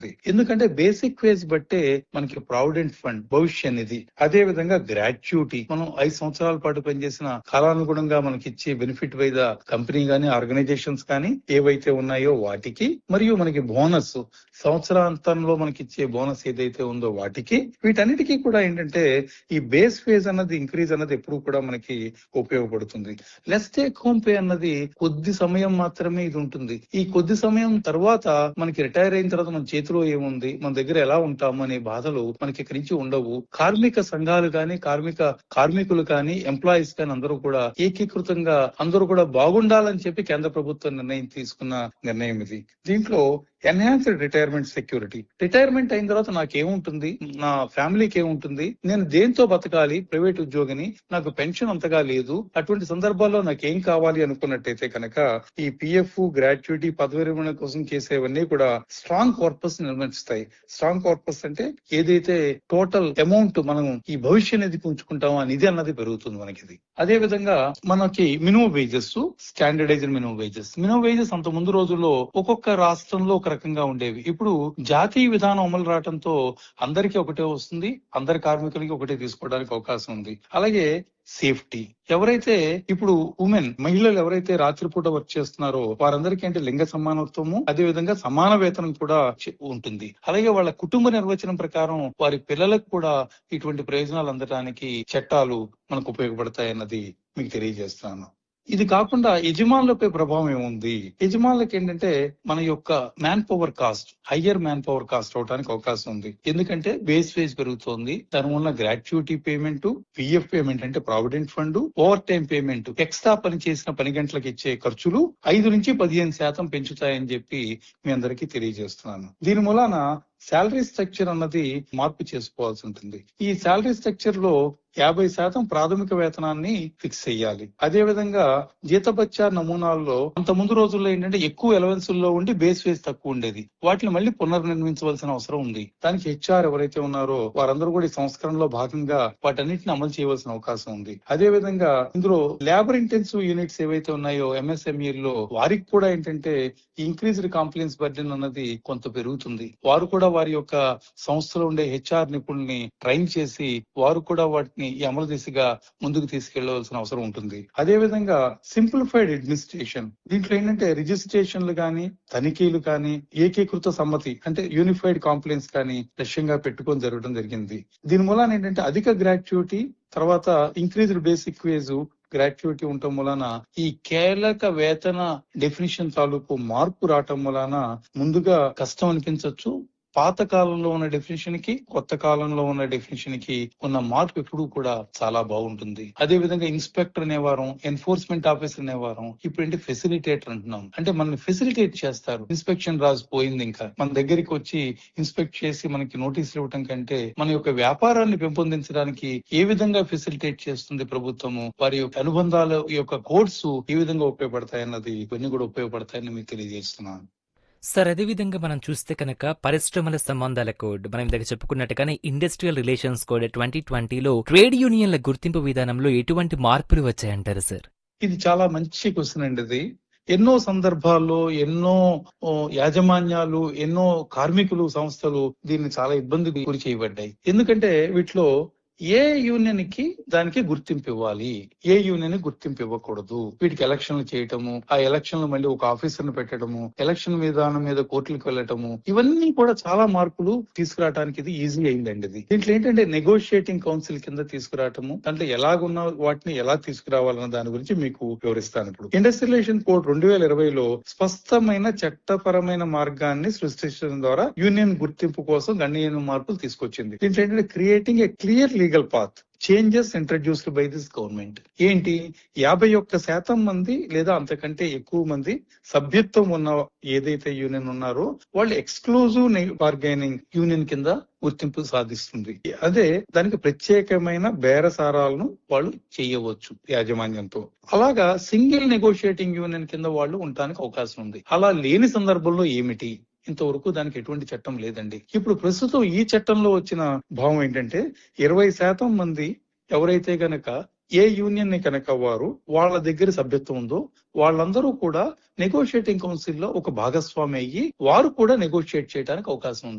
ఎందుకంటే basic veg బట్టే మనకి ప్రావిడెంట్ ఫండ్ భవిష్య నిధి అదే విధంగా గ్రాట్యుటీ మనం ఐదు సంవత్సరాల పాటు పనిచేసిన కాలానుగుణంగా మనకి ఇచ్చే బెనిఫిట్ బై ద కంపెనీ గానీ ఆర్గనైజేషన్స్ కానీ ఏవైతే ఉన్నాయో వాటికి మరియు మనకి బోనస్ సంవత్సరాంతంలో మనకి ఇచ్చే బోనస్ ఏదైతే ఉందో వాటికి వీటన్నిటికీ కూడా ఏంటంటే ఈ బేస్ ఫేజ్ అన్నది ఇంక్రీజ్ అన్నది ఎప్పుడు కూడా మనకి ఉపయోగపడుతుంది లెస్ టేక్ హోమ్ పే అన్నది కొద్ది సమయం మాత్రమే ఇది ఉంటుంది ఈ కొద్ది సమయం తర్వాత మనకి రిటైర్ అయిన తర్వాత మన చేతిలో ఏముంది మన దగ్గర ఎలా ఉంటాము అనే బాధలు మనకి ఇక్కడి నుంచి ఉండవు కార్మిక సంఘాలు కానీ కార్మిక కార్మికులు కానీ ఎంప్లాయీస్ కానీ అందరూ కూడా ఏకీకృతంగా అందరూ కూడా బాగుండాలని చెప్పి కేంద్ర ప్రభుత్వం నిర్ణయం తీసుకున్న నిర్ణయం ఇది దీంట్లో ఎన్హాన్స్డ్ రిటైర్మెంట్ సెక్యూరిటీ రిటైర్మెంట్ అయిన తర్వాత నాకేముంటుంది నా ఫ్యామిలీకి ఏముంటుంది నేను దేంతో బతకాలి ప్రైవేట్ ఉద్యోగిని నాకు పెన్షన్ అంతగా లేదు అటువంటి సందర్భాల్లో నాకు ఏం కావాలి అనుకున్నట్టయితే కనుక ఈ పిఎఫ్ గ్రాట్యుటీ పదవి విరమణ కోసం చేసేవన్నీ కూడా స్ట్రాంగ్ కార్పస్ నిర్మిస్తాయి స్ట్రాంగ్ కార్పస్ అంటే ఏదైతే టోటల్ అమౌంట్ మనం ఈ భవిష్య నిధికి ఉంచుకుంటామో ఆ నిధి అన్నది పెరుగుతుంది మనకి ఇది అదే విధంగా మనకి minimum wages standardised minimum wages minimum wages అంత ముందు రోజుల్లో ఒక్కొక్క రాష్ట్రంలో ఒక రకంగా ఉండేవి ఇప్పుడు జాతీయ విధానం అమలు రావడంతో అందరికీ ఒకటే వస్తుంది అందరి కార్మికులకి ఒకటే తీసుకోవడానికి అవకాశం ఉంది అలాగే సేఫ్టీ ఎవరైతే ఇప్పుడు ఉమెన్ మహిళలు ఎవరైతే రాత్రిపూట వర్క్ చేస్తున్నారో వారందరికీ అంటే లింగ సమానత్వము అదే విధంగా సమాన వేతనం కూడా చే- ఉంటుంది అలాగే వాళ్ళ కుటుంబ నిర్వచనం ప్రకారం వారి పిల్లలకు కూడా ఇటువంటి ప్రయోజనాలు అందడానికి చట్టాలు మనకు ఉపయోగపడతాయి అన్నది మీకు తెలియజేస్తున్నాను ఇది కాకుండా యజమానులపై ప్రభావం ఏముంది యజమానులకు ఏంటంటే మన యొక్క manpower cost higher manpower cost అవడానికి అవకాశం ఉంది ఎందుకంటే బేస్ వేజ్ పెరుగుతోంది దానివల్ల గ్రాట్యుటీ పేమెంట్ పిఎఫ్ పేమెంట్ అంటే provident fund overtime payment extra పని చేసిన పని గంటలకు ఇచ్చే ఖర్చులు ఐదు నుంచి పదిహేను శాతం పెంచుతాయని చెప్పి మీ అందరికీ తెలియజేస్తున్నాను దీని మూలాన శాలరీ స్ట్రక్చర్ అన్నది మార్పు చేసుకోవాల్సి ఉంటుంది ఈ శాలరీ స్ట్రక్చర్ లో యాభై శాతం ప్రాథమిక వేతనాన్ని ఫిక్స్ చేయాలి అదే విధంగా జీతభత్యా నమూనాల్లో అంత ముందు రోజుల్లో ఏంటంటే ఎక్కువ ఎలవెన్సుల్లో ఉండి బేస్ వేస్ తక్కువ ఉండేది వాటిని మళ్ళీ పునర్నిర్మించవలసిన అవసరం ఉంది దానికి హెచ్ఆర్ ఎవరైతే ఉన్నారో వారందరూ కూడా ఈ సంస్కరణలో భాగంగా వాటన్నిటిని అమలు చేయవలసిన అవకాశం ఉంది అదే విధంగా ఇందులో లేబర్ ఇంటెన్సివ్ యూనిట్స్ ఏవైతే ఉన్నాయో MSME లో వారికి కూడా ఏంటంటే ఇంక్రీజ్డ్ కాంప్లైన్స్ బర్డెన్ అన్నది కొంత పెరుగుతుంది వారు కూడా వారి యొక్క సంస్థలో ఉండే హెచ్ఆర్ నిపుణుల్ని ట్రైన్ చేసి వారు కూడా వాటిని ఈ అమలు దిశగా ముందుకు తీసుకెళ్లవలసిన అవసరం ఉంటుంది అదే విధంగా సింప్లిఫైడ్ అడ్మినిస్ట్రేషన్ దీంట్లో ఏంటంటే రిజిస్ట్రేషన్లు కానీ తనిఖీలు కానీ ఏకీకృత సమ్మతి అంటే యూనిఫైడ్ కాంప్లైన్స్ కానీ లక్ష్యంగా పెట్టుకొని జరగడం జరిగింది దీని మూలాన ఏంటంటే అధిక గ్రాట్యుటీ తర్వాత ఇంక్రీజ్డ్ బేసిక్ వేజ్ గ్రాట్యుటీ ఉండటం వలన ఈ కీలక వేతన డెఫినిషన్ తాలూకు మార్పు రావటం వలన ముందుగా కష్టం అనిపించవచ్చు పాత కాలంలో ఉన్న డెఫినేషన్ కి కొత్త కాలంలో ఉన్న డెఫినేషన్ కి ఉన్న మార్పు ఎప్పుడు కూడా చాలా బాగుంటుంది అదే విధంగా ఇన్స్పెక్టర్ అనేవారం ఎన్ఫోర్స్మెంట్ ఆఫీసర్ అనేవారం ఇప్పుడు ఏంటి ఫెసిలిటేటర్ అంటున్నాం అంటే మనల్ని ఫెసిలిటేట్ చేస్తారు ఇన్స్పెక్షన్ రాజు పోయింది ఇంకా మన దగ్గరికి వచ్చి ఇన్స్పెక్ట్ చేసి మనకి నోటీసులు ఇవ్వటం కంటే మన యొక్క వ్యాపారాన్ని పెంపొందించడానికి ఏ విధంగా ఫెసిలిటేట్ చేస్తుంది ప్రభుత్వము వారి యొక్క అనుబంధాల యొక్క కోడ్స్ ఏ విధంగా ఉపయోగపడతాయన్నది ఇవన్నీ కూడా ఉపయోగపడతాయని మీకు తెలియజేస్తున్నాను సార్ అదేవిధంగా మనం చూస్తే కనుక పరిశ్రమల సంబంధాల కోడ్ మనం ఇందాక చెప్పుకున్నట్టుగానే ఇండస్ట్రియల్ రిలేషన్స్ కోడ్ ట్వంటీ ట్వంటీలో ట్రేడ్ యూనియన్ల గుర్తింపు విధానంలో ఎటువంటి మార్పులు వచ్చాయంటారు సార్ ఇది చాలా మంచి క్వశ్చన్ అండి ఇది ఎన్నో సందర్భాల్లో ఎన్నో ఓ, యాజమాన్యాలు ఎన్నో కార్మికులు సంస్థలు దీన్ని చాలా ఇబ్బందికి గురి చేయబడ్డాయి ఎందుకంటే వీటిలో ఏ యూనియన్ కి దానికి గుర్తింపు ఇవ్వాలి ఏ యూనియన్ గుర్తింపు ఇవ్వకూడదు వీటికి ఎలక్షన్లు చేయటము ఆ ఎలక్షన్లు మళ్ళీ ఒక ఆఫీసర్ ని పెట్టడము ఎలక్షన్ విధానం మీద కోర్టులకు వెళ్ళటము ఇవన్నీ కూడా చాలా మార్పులు తీసుకురావడానికి ఇది ఈజీ అయిందండి ఇది దీంట్లో ఏంటంటే నెగోషియేటింగ్ కౌన్సిల్ కింద తీసుకురావటము దాంట్లో ఎలాగున్న వాటిని ఎలా తీసుకురావాలన్న దాని గురించి మీకు వివరిస్తాను ఇప్పుడు ఇండస్ట్రియలైజేషన్ కోడ్ రెండు వేల ఇరవైలో స్పష్టమైన చట్టపరమైన మార్గాన్ని సృష్టించడం ద్వారా యూనియన్ గుర్తింపు కోసం గణనీయమైన మార్పులు తీసుకొచ్చింది దీంట్లో ఏంటంటే creating a clear legal path changes introduced by this government ఏంటి యాభై ఒక్క శాతం మంది లేదా అంతకంటే ఎక్కువ మంది సభ్యత్వం ఉన్న ఏదైతే యూనియన్ ఉన్నారో వాళ్ళు ఎక్స్క్లూజివ్ బార్గైనింగ్ యూనియన్ కింద గుర్తింపు సాధిస్తుంది అదే దానికి ప్రత్యేకమైన బేరసారాలను వాళ్ళు చేయవచ్చు యాజమాన్యంతో అలాగా సింగిల్ నెగోషియేటింగ్ యూనియన్ కింద వాళ్ళు ఉండడానికి అవకాశం ఉంది అలా లేని సందర్భంలో ఏమిటి ఇంతవరకు దానికి ఎటువంటి చట్టం లేదండి ఇప్పుడు ప్రస్తుతం ఈ చట్టంలో వచ్చిన భావం ఏంటంటే ఇరవై శాతం మంది ఎవరైతే గనక ఏ యూనియన్ ని కనుక వారు వాళ్ళ దగ్గర సభ్యత్వం ఉందో వాళ్ళందరూ కూడా నెగోషియేటింగ్ కౌన్సిల్ లో ఒక భాగస్వామి అయ్యి వారు కూడా నెగోషియేట్ చేయడానికి అవకాశం ఉంది